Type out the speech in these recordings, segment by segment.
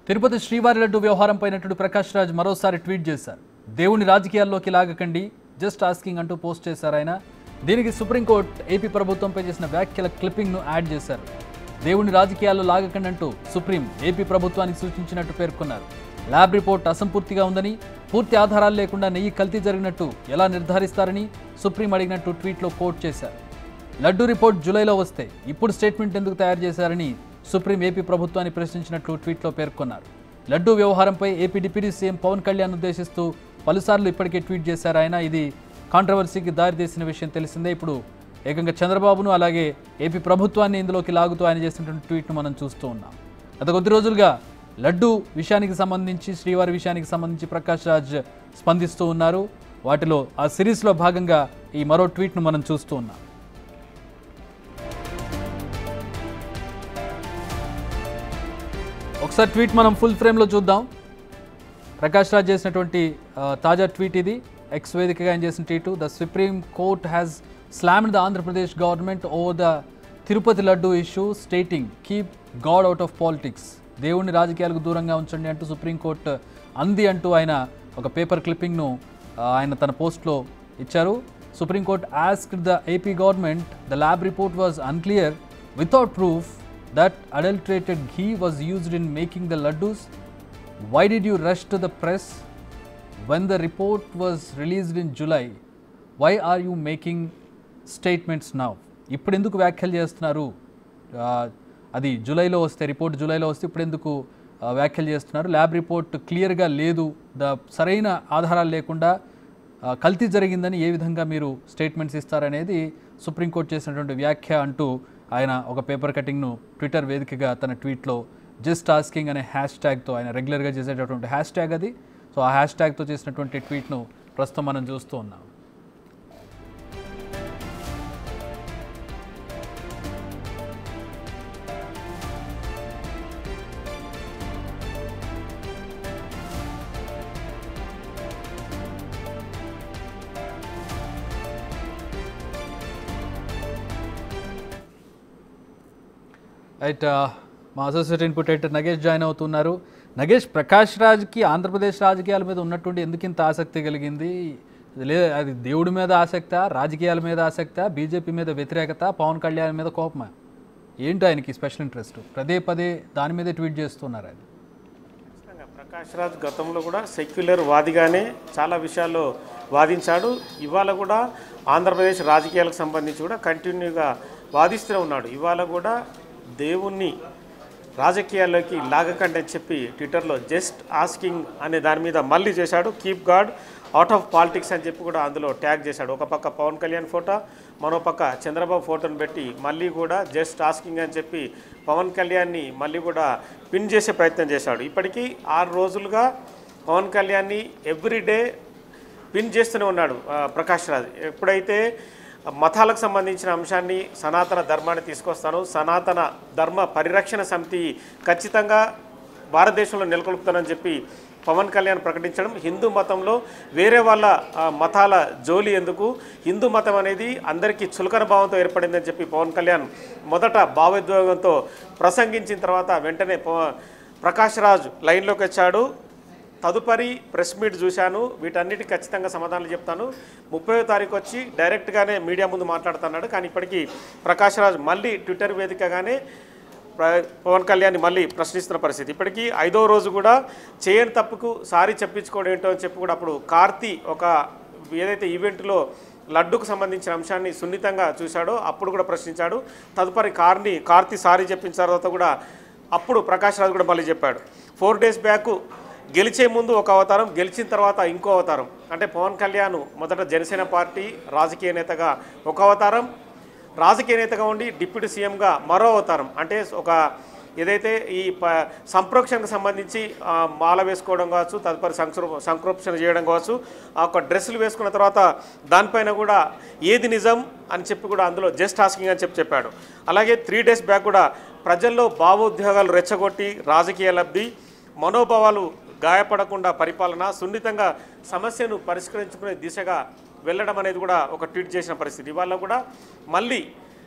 తిరుపతి శ్రీవారి లడ్డు వ్యవహారంపై నటుడు ప్రకాష్ రాజ్ మరోసారి ట్వీట్ చేశారు దేవుని రాజకీయాల్లోకి లాగకండి జస్ట్ ఆస్కింగ్ అంటూ పోస్ట్ చేశారు ఆయన దీనికి సుప్రీంకోర్టు ఏపీ ప్రభుత్వంపై చేసిన వ్యాఖ్యల క్లిప్పింగ్ను యాడ్ చేశారు దేవుని రాజకీయాల్లో లాగకండి అంటూ సుప్రీం ఏపీ ప్రభుత్వానికి సూచించినట్టు పేర్కొన్నారు ల్యాబ్ రిపోర్ట్ అసంపూర్తిగా ఉందని పూర్తి ఆధారాలు లేకుండా నెయ్యి కల్తీ జరిగినట్టు ఎలా నిర్ధారిస్తారని సుప్రీం అడిగినట్టు ట్వీట్లో కోట్ చేశారు లడ్డు రిపోర్ట్ జూలైలో వస్తే ఇప్పుడు స్టేట్మెంట్ ఎందుకు తయారు చేశారని సుప్రీం ఏపీ ప్రభుత్వాన్ని ప్రశ్నించినట్లు ట్వీట్లో పేర్కొన్నారు లడ్డు వ్యవహారంపై AP deputy CM Pawan Kalyan ఉద్దేశిస్తూ పలుసార్లు ఇప్పటికే ట్వీట్ చేశారు ఆయన ఇది కాంట్రవర్సీకి దారితీసిన విషయం తెలిసిందే ఇప్పుడు ఏకంగా చంద్రబాబును అలాగే ఏపీ ప్రభుత్వాన్ని ఇందులోకి లాగుతూ ఆయన చేసినటువంటి ట్వీట్ను మనం చూస్తూ ఉన్నాం గత కొద్ది రోజులుగా లడ్డు విషయానికి సంబంధించి శ్రీవారి విషయానికి సంబంధించి ప్రకాష్ రాజ్ స్పందిస్తూ ఉన్నారు వాటిలో ఆ సిరీస్లో భాగంగా ఈ మరో ట్వీట్ను మనం చూస్తూ ఉన్నాం ఒకసారి ట్వీట్ మనం ఫుల్ ఫ్రేమ్లో చూద్దాం ప్రకాష్ రాజ్ చేసినటువంటి ఆ, తాజా ట్వీట్ ఇది ఎక్స్ వేదికగా ఆయన చేసిన tweet the supreme court has slammed the Andhra Pradesh government over the Tirupati laddu issue stating keep God out of politics దేవుడిని రాజకీయాలకు దూరంగా ఉంచండి అంటూ సుప్రీంకోర్టు అంది అంటూ ఆయన ఒక పేపర్ క్లిప్పింగ్ను ఆ, ఆయన తన పోస్ట్లో ఇచ్చారు supreme court asked the AP government the lab report was unclear without proof that adulterated ghee was used in making the laddus? Why did you rush to the press when the report was released in July? Why are you making statements now? ఇప్పుడు ఎందుకు వ్యాఖ్యలు చేస్తున్నారు ఆ, అది జూలైలో వస్తే report జూలైలో వస్తే ఇప్పుడు ఎందుకు ఆ, వ్యాఖ్యలు చేస్తున్నారు ల్యాబ్ రిపోర్ట్ క్లియర్గా లేదు ద సరైన ఆధారాలు లేకుండా ఆ, కల్తీ జరిగిందని ఏ విధంగా మీరు స్టేట్మెంట్స్ ఇస్తారనేది సుప్రీంకోర్టు చేసినటువంటి వ్యాఖ్య అంటూ ఆయన ఒక పేపర్ కటింగ్ను ట్విట్టర్ వేదికగా తన ట్వీట్లో జస్ట్ ఆస్కింగ్ అనే హ్యాష్ ట్యాగ్తో ఆయన రెగ్యులర్గా చేసేటటువంటి హ్యాష్ ట్యాగ్ అది సో ఆ హ్యాష్ ట్యాగ్తో చేసినటువంటి ట్వీట్ను ప్రస్తుతం మనం చూస్తూ ఉన్నాం రైట్ మా associate input editor Nagesh join అవుతున్నారు నగేష్ ప్రకాష్ రాజ్కి ఆంధ్రప్రదేశ్ రాజకీయాల మీద ఉన్నటువంటి ఎందుకు ఇంత ఆసక్తి కలిగింది లే అది దేవుడి మీద ఆసక్త రాజకీయాల మీద ఆసక్త బీజేపీ మీద వ్యతిరేకత పవన్ కళ్యాణ్ మీద కోపమా ఏంటి ఆయనకి స్పెషల్ ఇంట్రెస్ట్ పదే పదే దాని మీదే ట్వీట్ చేస్తున్నారు ఆయన ఖచ్చితంగా ప్రకాష్ రాజ్ గతంలో కూడా సెక్యులర్ వాదిగానే చాలా విషయాల్లో వాదించాడు ఇవాళ కూడా ఆంధ్రప్రదేశ్ రాజకీయాలకు సంబంధించి కూడా కంటిన్యూగా వాదిస్తూనే ఉన్నాడు ఇవాళ కూడా దేవుణ్ణి రాజకీయాల్లోకి లాగకండి అని చెప్పి ట్విట్టర్లో జస్ట్ ఆస్కింగ్ అనే దాని మీద మళ్ళీ చేశాడు keep God out of politics అని చెప్పి కూడా అందులో ట్యాగ్ చేశాడు ఒక పక్క పవన్ కళ్యాణ్ ఫోటో మరో పక్క చంద్రబాబు ఫోటోను పెట్టి మళ్ళీ కూడా జస్ట్ ఆస్కింగ్ అని చెప్పి పవన్ కళ్యాణ్ని మళ్ళీ కూడా పిన్ చేసే ప్రయత్నం చేశాడు ఇప్పటికీ ఆరు రోజులుగా పవన్ కళ్యాణ్ని ఎవ్రీడే పిన్ చేస్తూనే ఉన్నాడు ఆ, ప్రకాష్ రాజ్ ఎప్పుడైతే మతాలకు సంబంధించిన అంశాన్ని సనాతన ధర్మాన్ని తీసుకొస్తాను సనాతన ధర్మ పరిరక్షణ సమితి ఖచ్చితంగా భారతదేశంలో నెలకొల్పుతానని చెప్పి పవన్ కళ్యాణ్ ప్రకటించడం హిందూ మతంలో వేరే వాళ్ళ ఆ, మతాల జోలి ఎందుకు హిందూ మతం అనేది అందరికీ చులకన భావంతో ఏర్పడిందని చెప్పి పవన్ కళ్యాణ్ మొదట భావోద్వేగంతో ప్రసంగించిన తర్వాత వెంటనే పవ- ప్రకాష్ రాజ్ లైన్లోకి వచ్చాడు తదుపరి ప్రెస్ మీట్ చూశాను వీటన్నిటికి ఖచ్చితంగా సమాధానాలు చెప్తాను ముప్పై తారీఖు వచ్చి డైరెక్ట్గానే మీడియా ముందు మాట్లాడుతున్నాడు కానీ ఇప్పటికీ ప్రకాష్ రాజ్ మళ్ళీ ట్విట్టర్ వేదికగానే ప్ర- పవన్ కళ్యాణ్ మళ్ళీ ప్రశ్నిస్తున్న పరిస్థితి ఇప్పటికీ ఐదో రోజు కూడా చేయని తప్పుకు సారీ చెప్పించుకోవడం ఏంటో అని చెప్పి కూడా అప్పుడు కార్తీ ఒక ఏదైతే ఈవెంట్లో లడ్డుకు సంబంధించిన అంశాన్ని సున్నితంగా చూశాడో అప్పుడు కూడా ప్రశ్నించాడు తదుపరి కార్ని కార్తీ సారీ చెప్పిన తర్వాత కూడా అప్పుడు ప్రకాష్ రాజ్ కూడా మళ్ళీ చెప్పాడు ఫోర్ డేస్ బ్యాక్ గెలిచే ముందు ఒక అవతారం గెలిచిన తర్వాత ఇంకో అవతారం అంటే పవన్ కళ్యాణ్ మొదట జనసేన పార్టీ రాజకీయ నేతగా ఒక అవతారం రాజకీయ నేతగా ఉండి డిప్యూటీ సీఎంగా మరో అవతారం అంటే ఒక ఏదైతే ఈ ప సంప్రోక్షణకు సంబంధించి ఆ, మాల వేసుకోవడం కావచ్చు తదుపరి సంక్రో సంక్రోక్షణ చేయడం కావచ్చు ఆ ఒక డ్రెస్సులు వేసుకున్న తర్వాత దానిపైన కూడా ఏది నిజం అని చెప్పి కూడా అందులో జస్ట్ ఆస్కింగ్ అని చెప్పి చెప్పాడు అలాగే త్రీ డేస్ బ్యాక్ కూడా ప్రజల్లో భావోద్వేగాలు రెచ్చగొట్టి రాజకీయ లబ్ధి మనోభావాలు గాయపడకుండా పరిపాలన సున్నితంగా సమస్యను పరిష్కరించుకునే దిశగా వెళ్ళడం అనేది కూడా ఒక ట్వీట్ చేసిన పరిస్థితి ఇవాళ కూడా మళ్ళీ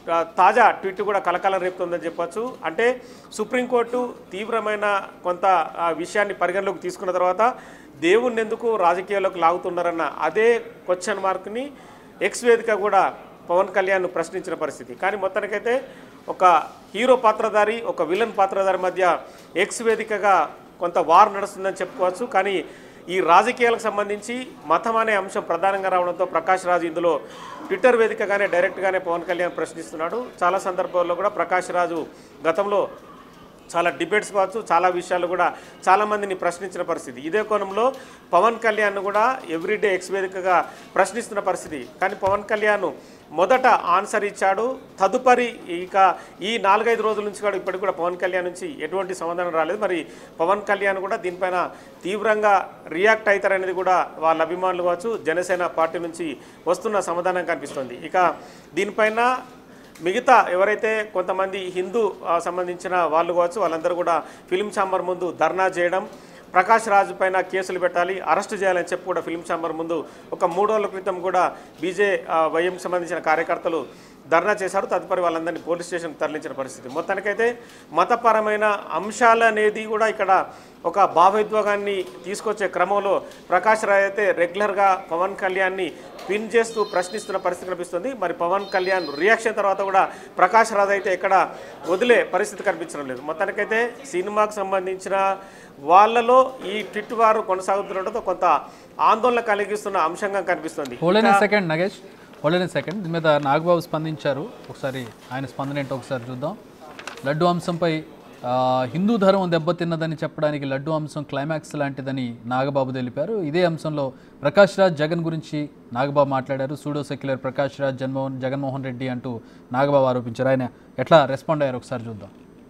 ఆ, తాజా ట్వీట్ కూడా కలకలం రేపుతుందని చెప్పొచ్చు అంటే సుప్రీంకోర్టు తీవ్రమైన కొంత ఆ, విషయాన్ని పరిగణలోకి తీసుకున్న తర్వాత దేవుణ్ణి ఎందుకు రాజకీయాల్లోకి లాగుతున్నారన్న అదే క్వశ్చన్ మార్క్ని ఎక్స్ వేదిక కూడా పవన్ కళ్యాణ్ ప్రశ్నించిన పరిస్థితి కానీ మొత్తానికైతే ఒక హీరో పాత్రధారి ఒక విలన్ పాత్రధారి మధ్య ఎక్స్ వేదికగా కొంత వార్ నడుస్తుందని చెప్పుకోవచ్చు కానీ ఈ రాజకీయాలకు సంబంధించి మతం అనే అంశం ప్రధానంగా రావడంతో ప్రకాష్ రాజు ఇందులో ట్విట్టర్ వేదికగానే డైరెక్ట్గానే పవన్ కళ్యాణ్ ప్రశ్నిస్తున్నాడు చాలా సందర్భాల్లో కూడా ప్రకాష్ రాజు గతంలో చాలా డిబేట్స్ కావచ్చు చాలా విషయాలు కూడా చాలామందిని ప్రశ్నించిన పరిస్థితి ఇదే కోణంలో పవన్ కళ్యాణ్ కూడా ఎవ్రీడే ఎక్స్ వేదికగా ప్రశ్నిస్తున్న పరిస్థితి కానీ పవన్ కళ్యాణ్ మొదట ఆన్సర్ ఇచ్చాడు తదుపరి ఇక ఈ నాలుగైదు రోజుల నుంచి కూడా ఇప్పటికి కూడా పవన్ కళ్యాణ్ నుంచి ఎటువంటి సమాధానం రాలేదు మరి పవన్ కళ్యాణ్ కూడా దీనిపైన తీవ్రంగా రియాక్ట్ అవుతారనేది కూడా వాళ్ళ అభిమానులు కావచ్చు జనసేన పార్టీ నుంచి వస్తున్న సమాధానం కనిపిస్తుంది ఇక దీనిపైన మిగతా ఎవరైతే కొంతమంది హిందూ ఆ, సంబంధించిన వాళ్ళు కావచ్చు వాళ్ళందరూ కూడా ఫిలిం ఛాంబర్ ముందు ధర్నా చేయడం ప్రకాష్ రాజు పైన కేసులు పెట్టాలి అరెస్ట్ చేయాలని చెప్పి కూడా ఫిలిం ఛాంబర్ ముందు ఒక మూడు రోజుల క్రితం కూడా బీజే ఆ, వైఎం సంబంధించిన కార్యకర్తలు ధర్నా చేశారు తదుపరి వాళ్ళందరినీ పోలీస్ స్టేషన్కి తరలించిన పరిస్థితి మొత్తానికైతే మతపరమైన అంశాలు అనేది కూడా ఇక్కడ ఒక భావోద్వేగాన్ని తీసుకొచ్చే క్రమంలో ప్రకాష్ రాయ్ అయితే రెగ్యులర్గా పవన్ కళ్యాణ్ని పిన్ చేస్తూ ప్రశ్నిస్తున్న పరిస్థితి కనిపిస్తుంది మరి పవన్ కళ్యాణ్ రియాక్షన్ తర్వాత కూడా ప్రకాష్ రాజ్ అయితే ఎక్కడ వదిలే పరిస్థితి కనిపించడం లేదు మొత్తానికైతే సినిమాకు సంబంధించిన వాళ్ళలో ఈ ట్విట్ వారు కొనసాగుతుండటంతో కొంత ఆందోళన కలిగిస్తున్న అంశంగా కనిపిస్తుంది hold on second Nagesh hold on second దీని మీద నాగబాబు స్పందించారు ఒకసారి ఆయన స్పందన ఏంటో ఒకసారి చూద్దాం లడ్డు అంశంపై ఆ, హిందూ ధర్మం దెబ్బతిన్నదని చెప్పడానికి లడ్డు అంశం క్లైమాక్స్ లాంటిదని నాగబాబు తెలిపారు ఇదే అంశంలో ప్రకాష్ రాజ్ జగన్ గురించి నాగబాబు మాట్లాడారు సూడో సెక్యులర్ ప్రకాష్ రాజ్ జన్మోహన్ జగన్మోహన్ రెడ్డి అంటూ నాగబాబు ఆరోపించారు ఆయన ఎట్లా రెస్పాండ్ అయ్యారు ఒకసారి చూద్దాం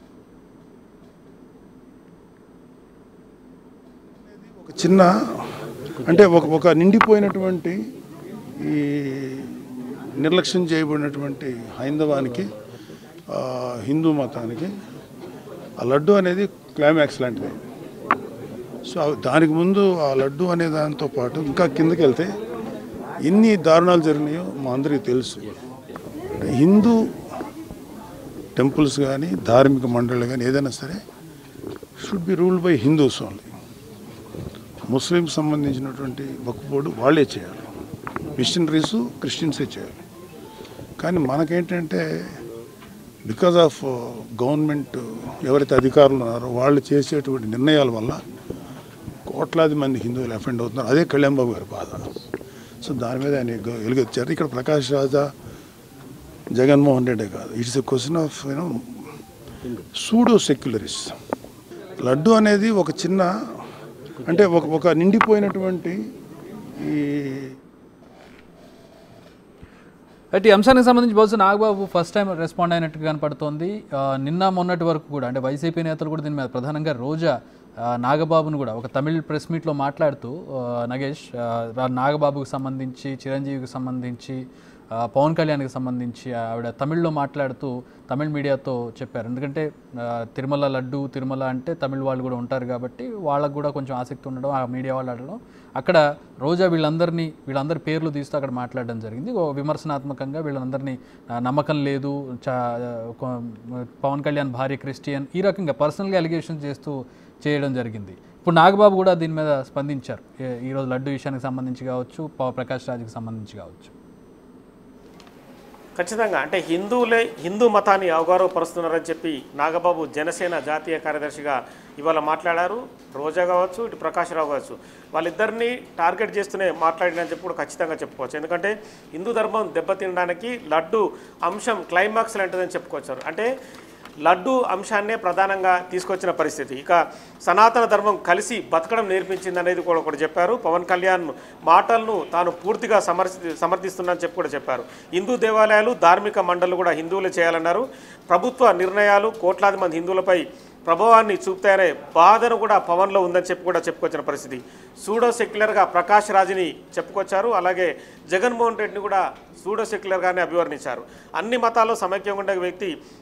ఒక చిన్న అంటే ఒక ఒక నిండిపోయినటువంటి ఈ నిర్లక్ష్యం చేయబడినటువంటి హైందవానికి ఆ, హిందూ మతానికి ఆ లడ్డు అనేది క్లైమాక్స్ లాంటిది సో అవి- దానికి ముందు ఆ లడ్డు అనే దాంతో పాటు ఇంకా కిందకి వెళ్తే ఎన్ని దారుణాలు జరిగినాయో మా అందరికీ తెలుసు హిందూ టెంపుల్స్ కానీ ధార్మిక మండళ్ళు కానీ ఏదైనా సరే should be ruled by Hindus only Muslim సంబంధించినటువంటి వక్ఫ్ వాళ్ళే చేయాలి మిషనరీస్ క్రిస్టియన్సే చేయాలి కానీ మనకేంటంటే బికాజ్ ఆఫ్ గవర్నమెంట్ ఎవరైతే అధికారులు ఉన్నారో వాళ్ళు చేసేటువంటి నిర్ణయాల వల్ల కోట్లాది మంది హిందువులు అఫెండ్ అవుతున్నారు అదే కళ్యాణ్ బాబు గారి బాధ సో దాని మీద ఆయన ఎలుగు- ఎలుగెత్తారు ఇక్కడ ప్రకాష్ రాజా జగన్మోహన్ రెడ్డి కాదు it's a question of you know pseudo secularist laddu అనేది ఒక చిన్న అంటే ఒక ఒక నిండిపోయినటువంటి ఈ అయితే ఈ అంశానికి సంబంధించి బహుశా నాగబాబు ఫస్ట్ టైం రెస్పాండ్ అయినట్టు కనపడుతోంది ఆ, నిన్న మొన్నటి వరకు కూడా అంటే వైసీపీ నేతలు కూడా దీని మీద ప్రధానంగా రోజా ఆ, నాగబాబును కూడా ఒక తమిళ్ ప్రెస్ మీట్లో మాట్లాడుతూ ఆ, నగేష్ ఆ, రా- నాగబాబుకు సంబంధించి చిరంజీవికి సంబంధించి ఆ, పవన్ కళ్యాణ్కి సంబంధించి ఆవిడ తమిళ్లో మాట్లాడుతూ తమిళ్ మీడియాతో చెప్పారు ఎందుకంటే ఆ, తిరుమల లడ్డు తిరుమల అంటే తమిళ్ వాళ్ళు కూడా ఉంటారు కాబట్టి వాళ్ళకు కూడా కొంచెం ఆసక్తి ఉండడం ఆ మీడియా వాళ్ళు అడగడం అక్కడ రోజా వీళ్ళందరినీ వీళ్ళందరి పేర్లు తీస్తూ అక్కడ మాట్లాడడం జరిగింది ఓ విమర్శనాత్మకంగా వీళ్ళందరినీ ఆ, నమ్మకం లేదు చా కొ- పవన్ కళ్యాణ్ భార్య క్రిస్టియన్ ఈ రకంగా పర్సనల్గా అలిగేషన్ చేస్తూ చేయడం జరిగింది ఇప్పుడు నాగబాబు కూడా దీని మీద స్పందించారు ఏ- ఈరోజు లడ్డు విషయానికి సంబంధించి కావచ్చు పవ ప్రకాష్ రాజ్కి సంబంధించి కావచ్చు ఖచ్చితంగా అంటే హిందువులే హిందూ మతాన్ని అవగాహపరుస్తున్నారని చెప్పి నాగబాబు జనసేన జాతీయ కార్యదర్శిగా ఇవాళ మాట్లాడారు రోజా కావచ్చు ఇటు ప్రకాష్ రావు కావచ్చు వాళ్ళిద్దరిని టార్గెట్ చేస్తూనే మాట్లాడినని చెప్పి కూడా ఖచ్చితంగా చెప్పుకోవచ్చు ఎందుకంటే హిందూ ధర్మం దెబ్బతినడానికి లడ్డు అంశం క్లైమాక్స్ లాంటిదని చెప్పుకోవచ్చు అంటే లడ్డు అంశాన్నే ప్రధానంగా తీసుకొచ్చిన పరిస్థితి ఇక సనాతన ధర్మం కలిసి బతకడం నేర్పించింది అనేది కూడా ఒకటి చెప్పారు పవన్ కళ్యాణ్ మాటలను తాను పూర్తిగా సమర్థి సమర్థిస్తున్నానని చెప్పి కూడా చెప్పారు హిందూ దేవాలయాలు ధార్మిక మండళ్ళు కూడా హిందువులు చేయాలన్నారు ప్రభుత్వ నిర్ణయాలు కోట్లాది మంది హిందువులపై ప్రభావాన్ని చూపుతాయనే బాధను కూడా పవన్లో ఉందని చెప్పి కూడా చెప్పుకొచ్చిన పరిస్థితి సూడో సెక్యులర్గా ప్రకాష్ రాజుని చెప్పుకొచ్చారు అలాగే జగన్మోహన్ రెడ్డిని కూడా సూడో సెక్యులర్గానే అభివర్ణించారు అన్ని మతాల్లో సమైక్యంగా ఉండే వ్యక్తి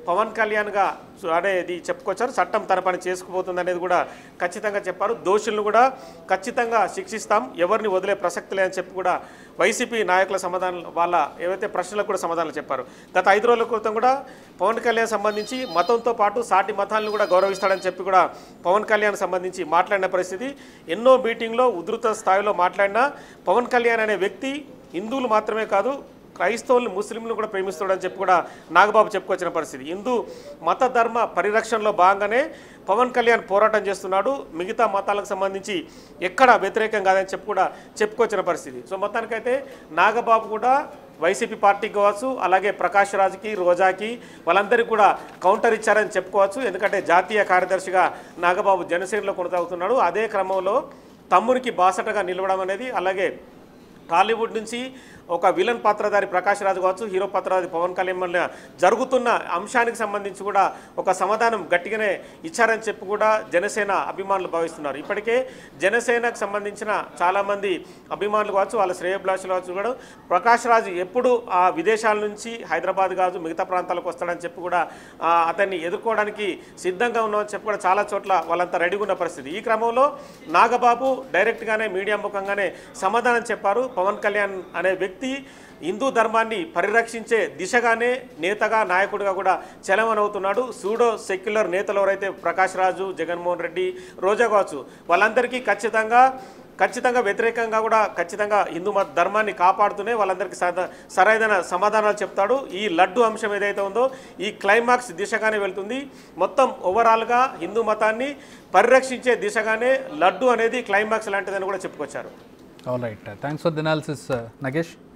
పవన్ కళ్యాణ్గా సు- అనేది చెప్పుకొచ్చారు చట్టం తన పని చేసుకుపోతుంది అనేది కూడా ఖచ్చితంగా చెప్పారు దోషులను కూడా ఖచ్చితంగా శిక్షిస్తాం ఎవరిని వదిలే ప్రసక్తి లేదని చెప్పి కూడా వైసీపీ నాయకుల సమాధానం వాళ్ళ ఏవైతే ప్రశ్నలకు కూడా సమాధానాలు చెప్పారు గత ఐదు రోజుల క్రితం కూడా పవన్ కళ్యాణ్ సంబంధించి మతంతో పాటు సాటి మతాలను కూడా గౌరవిస్తాడని చెప్పి కూడా పవన్ కళ్యాణ్ సంబంధించి మాట్లాడిన పరిస్థితి ఎన్నో మీటింగ్లో ఉధృత స్థాయిలో మాట్లాడిన పవన్ కళ్యాణ్ అనే వ్యక్తి హిందువులు మాత్రమే కాదు క్రైస్తవుల్ని ముస్లింలు కూడా ప్రేమిస్తాడని చెప్పి కూడా నాగబాబు చెప్పుకొచ్చిన పరిస్థితి హిందూ మత ధర్మ పరిరక్షణలో భాగంగానే పవన్ కళ్యాణ్ పోరాటం చేస్తున్నాడు మిగతా మతాలకు సంబంధించి ఎక్కడ వ్యతిరేకం కాదని చెప్పి కూడా చెప్పుకొచ్చిన పరిస్థితి సో మొత్తానికైతే నాగబాబు కూడా వైసీపీ పార్టీకి కావచ్చు అలాగే ప్రకాష్ రాజ్కి రోజాకి వాళ్ళందరికీ కూడా కౌంటర్ ఇచ్చారని చెప్పుకోవచ్చు ఎందుకంటే జాతీయ కార్యదర్శిగా నాగబాబు జనసేనలో కొనసాగుతున్నాడు అదే క్రమంలో తమ్మునికి బాసటగా నిలవడం అనేది అలాగే టాలీవుడ్ నుంచి ఒక విలన్ పాత్రధారి ప్రకాష్ రాజు కావచ్చు హీరో పాత్రధారి పవన్ కళ్యాణ్ మధ్య జరుగుతున్న అంశానికి సంబంధించి కూడా ఒక సమాధానం గట్టిగానే ఇచ్చారని చెప్పి కూడా జనసేన అభిమానులు భావిస్తున్నారు ఇప్పటికే జనసేనకు సంబంధించిన చాలామంది అభిమానులు కావచ్చు వాళ్ళ శ్రేయభిలాషులు కావచ్చు కూడా ప్రకాష్ రాజు ఎప్పుడు ఆ విదేశాల నుంచి హైదరాబాద్ కావచ్చు మిగతా ప్రాంతాలకు వస్తాడని చెప్పి కూడా ఆ, అతన్ని ఎదుర్కోవడానికి సిద్ధంగా ఉన్నామని చెప్పి కూడా చాలా చోట్ల వాళ్ళంతా రెడీగా ఉన్న పరిస్థితి ఈ క్రమంలో నాగబాబు డైరెక్ట్గానే మీడియా ముఖంగానే సమాధానం చెప్పారు పవన్ కళ్యాణ్ అనే వ్యక్తి హిందూ ధర్మాన్ని పరిరక్షించే దిశగానే నేతగా నాయకుడిగా కూడా చలమనవుతున్నాడు సూడో సెక్యులర్ నేతలు ఎవరైతే ప్రకాష్ రాజు జగన్మోహన్ రెడ్డి రోజా కావచ్చు వాళ్ళందరికీ ఖచ్చితంగా ఖచ్చితంగా వ్యతిరేకంగా కూడా ఖచ్చితంగా హిందూ మత ధర్మాన్ని కాపాడుతూనే వాళ్ళందరికీ సద- సరైన సమాధానాలు చెప్తాడు ఈ లడ్డు అంశం ఏదైతే ఉందో ఈ క్లైమాక్స్ దిశగానే వెళ్తుంది మొత్తం ఓవరాల్గా హిందూ మతాన్ని పరిరక్షించే దిశగానే లడ్డు అనేది క్లైమాక్స్ లాంటిదని కూడా చెప్పుకొచ్చారు all right thanks for the analysis Nagesh